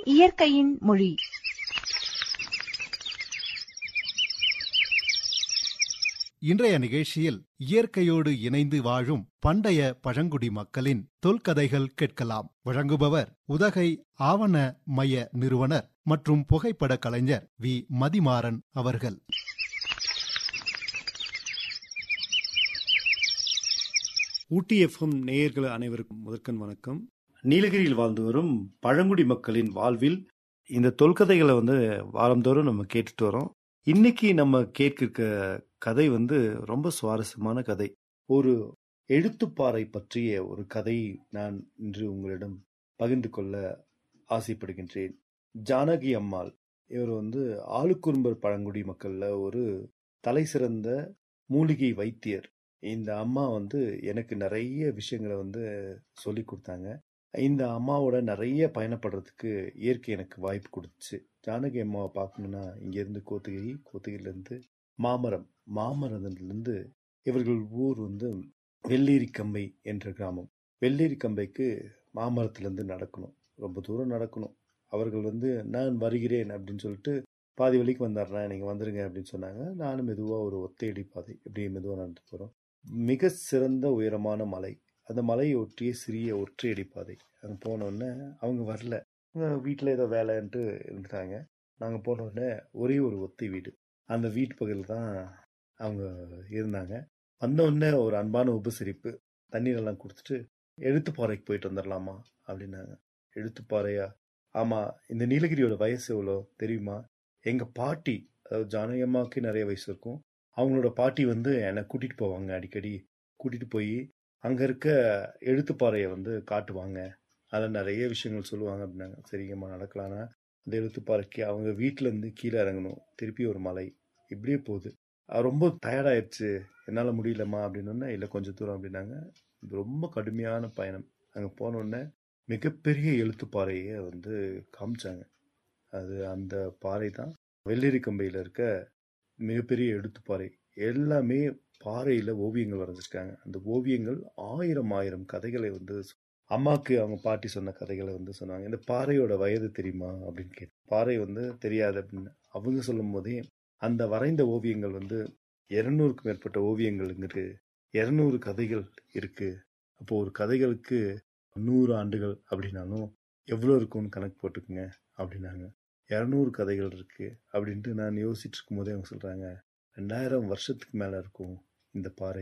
இயற்கையின் மொழி இன்றைய நிகழ்ச்சியில் இயற்கையோடு இணைந்து வாழும் பண்டைய பழங்குடி மக்களின் தொல்கதைகள் கேட்கலாம் வழங்குபவர் உதகை ஆவண மைய நிறுவனர் மற்றும் புகைப்பட கலைஞர் வி மதிமாறன் அவர்கள் ஊட்டி எஃப்எம் நேயர்கள் அனைவருக்கும் முதற்கண் வணக்கம் நீலகிரியில் வாழ்ந்து வரும் பழங்குடி மக்களின் வாழ்வில் இந்த தொல்கதைகளை வந்து வாரந்தோறும் நம்ம கேட்டுட்டு வரோம் இன்னைக்கு நம்ம கேட்க கதை வந்து ரொம்ப சுவாரஸ்யமான கதை ஒரு எழுத்துப்பாறை பற்றிய ஒரு கதை நான் இன்று உங்களிடம் பகிர்ந்து கொள்ள ஆசைப்படுகின்றேன் ஜானகி அம்மாள் இவர் வந்து ஆளுக்குறும்பர் பழங்குடி மக்கள்ல ஒரு தலை சிறந்த மூலிகை வைத்தியர் இந்த அம்மா வந்து எனக்கு நிறைய விஷயங்களை வந்து சொல்லி கொடுத்தாங்க இந்த அம்மாவோட நிறைய பயணப்படுறதுக்கு இயற்கை எனக்கு வாய்ப்பு கொடுத்துச்சு ஜானகி அம்மாவை பார்க்கணுன்னா இங்கேருந்து கோத்தகிரி கோத்தகிரிலேருந்து மாமரம் மாமரத்துலேருந்து இவர்கள் ஊர் வந்து வெள்ளேரிக்கம்பை என்ற கிராமம் வெள்ளேரிக்கம்பைக்கு மாமரத்துலேருந்து நடக்கணும் ரொம்ப தூரம் நடக்கணும் அவர்கள் வந்து நான் வருகிறேன் அப்படின்னு சொல்லிட்டு பாதி வழிக்கு வந்துடுறேன் நீங்கள் வந்துருங்க அப்படின்னு சொன்னாங்க நானும் மெதுவாக ஒரு ஒத்தையடி பாதை இப்படி மெதுவாக நடந்து போகிறோம் மிக சிறந்த உயரமான மலை அந்த மலையை ஒட்டிய சிறிய ஒற்றையடி பாதை அங்கே போனோடனே அவங்க வரல வீட்டில் ஏதோ வேலைன்ட்டு இருந்துட்டாங்க நாங்கள் போனோடனே ஒரே ஒரு ஒத்தை வீடு அந்த வீட்டு பகுதியில் தான் அவங்க இருந்தாங்க வந்தோடனே ஒரு அன்பான உபசரிப்பு தண்ணீரெல்லாம் கொடுத்துட்டு எழுத்துப்பாறைக்கு போயிட்டு வந்துடலாமா அப்படின்னாங்க எழுத்துப்பாறையா ஆமாம் இந்த நீலகிரியோட வயசு எவ்வளோ தெரியுமா எங்கள் பாட்டி அதாவது ஜானகி அம்மாவுக்கு நிறைய வயசு இருக்கும் அவங்களோட பாட்டி வந்து என்னை கூட்டிகிட்டு போவாங்க அடிக்கடி கூட்டிகிட்டு போய் அங்கே இருக்க எழுத்துப்பாறையை வந்து காட்டுவாங்க அதில் நிறைய விஷயங்கள் சொல்லுவாங்க அப்படின்னாங்க சரிங்கம்மா நடக்கலான்னா அந்த எழுத்துப்பாறைக்கு அவங்க வீட்டிலேருந்து கீழே இறங்கணும் திருப்பி ஒரு மலை இப்படியே போகுது ரொம்ப டயர்டாயிடுச்சு என்னால் முடியலம்மா அப்படின்னோடனே இல்லை கொஞ்சம் தூரம் அப்படின்னாங்க ரொம்ப கடுமையான பயணம் அங்கே போனோடனே மிகப்பெரிய எழுத்துப்பாறையை வந்து காமிச்சாங்க அது அந்த பாறை தான் வெள்ளரி கம்பையில் இருக்க மிகப்பெரிய எழுத்துப்பாறை எல்லாமே பாறையில் ஓவியங்கள் வரைஞ்சிருக்காங்க அந்த ஓவியங்கள் ஆயிரம் ஆயிரம் கதைகளை வந்து அம்மாவுக்கு அவங்க பாட்டி சொன்ன கதைகளை வந்து சொன்னாங்க இந்த பாறையோட வயது தெரியுமா அப்படின்னு கேட்டு பாறை வந்து தெரியாது அப்படின்னு அவங்க சொல்லும் போதே அந்த வரைந்த ஓவியங்கள் வந்து இருநூறுக்கும் மேற்பட்ட ஓவியங்கள்ங்கிறது இருநூறு கதைகள் இருக்கு அப்போ ஒரு கதைகளுக்கு நூறு ஆண்டுகள் அப்படின்னாலும் எவ்வளோ இருக்கும்னு கணக்கு போட்டுக்குங்க அப்படின்னாங்க இரநூறு கதைகள் இருக்கு அப்படின்ட்டு நான் யோசிச்சுட்டு இருக்கும் போதே அவங்க சொல்றாங்க ரெண்டாயிரம் வருஷத்துக்கு மேல இருக்கும் இந்த பாறை